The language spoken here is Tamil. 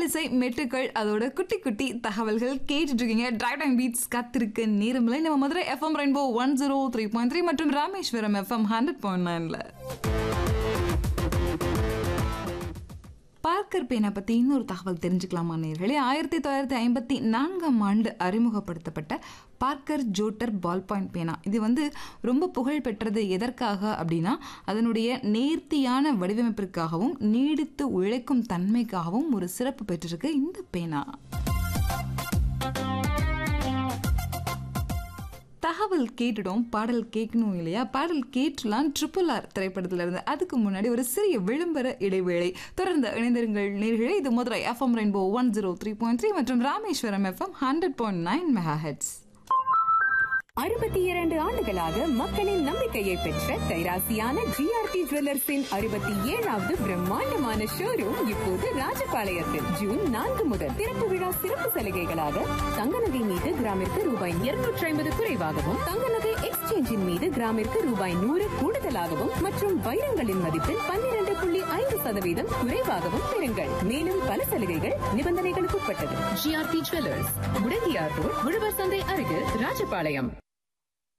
மெல்லிசை மெட்டுக்கள் அதோட குட்டி குட்டி தகவல்கள் கேட்டுட்டு இருக்கீங்க டிரைவ் டைம் பீட்ஸ் காத்திருக்க நேரமில்லை நம்ம Madurai FM rainbow one zero three point three மற்றும் ராமேஸ்வரம் எஃப்எம் ஹண்ட்ரட் பாயிண்ட் நைன்ல பார்க்கர் பேனா பற்றி இன்னொரு தகவல் தெரிஞ்சுக்கலாமா நேர்களே ஆயிரத்தி தொள்ளாயிரத்தி ஐம்பத்தி நான்காம் ஆண்டு அறிமுகப்படுத்தப்பட்ட பார்க்கர் ஜோட்டர் பால் பாயிண்ட் பேனா இது வந்து ரொம்ப புகழ் பெற்றது எதற்காக அப்படின்னா அதனுடைய நேர்த்தியான வடிவமைப்பிற்காகவும் நீடித்து உழைக்கும் தன்மைக்காகவும் ஒரு சிறப்பு பெற்றிருக்கு இந்த பேனா தகவல் கேட்டுடும் பாடல் கேட்கணும் இல்லையா பாடல் கேட்டுலாம் ட்ரிபிள் ஆர் திரைப்படத்துல இருந்து அதுக்கு முன்னாடி ஒரு சிறிய விளம்பர இடைவேளை தொடர்ந்து இணைந்திருங்கள் நேர்களே இது Madurai FM rainbow one zero three point three மற்றும் Rameswaram FM hundred point nine megahertz அறுபத்தி இரண்டு ஆண்டுகளாக மக்களின் நம்பிக்கையை பெற்ற கைராசியான ஜிஆர்டி ஜுவல்லர்ஸின் அறுபத்தி ஏழாவது பிரம்மாண்டமான ஷோரூம் இப்போது ராஜபாளையத்தில் ஜூன் நான்கு முதல் திறப்பு விழா சிறப்பு சலுகைகளாக தங்க நகை மீது கிராமிற்கு ரூபாய் இருநூற்றி ஐம்பது குறைவாகவும் தங்க நகை எக்ஸ்சேஞ்சின் மீது கிராமிற்கு ரூபாய் நூறு கூடுதலாகவும் மற்றும் வைரங்களின் மதிப்பில் பன்னிரண்டு புள்ளி ஐந்து சதவீதம் குறைவாகவும் பெறுங்கள் மேலும் பல சலுகைகள் நிபந்தனைகளுக்கு உட்பட்டது ஜிஆர்டி ஜுவல்லர்ஸ் முடங்கியார் ரோட் உழவர் சந்தை அருகில் ராஜபாளையம்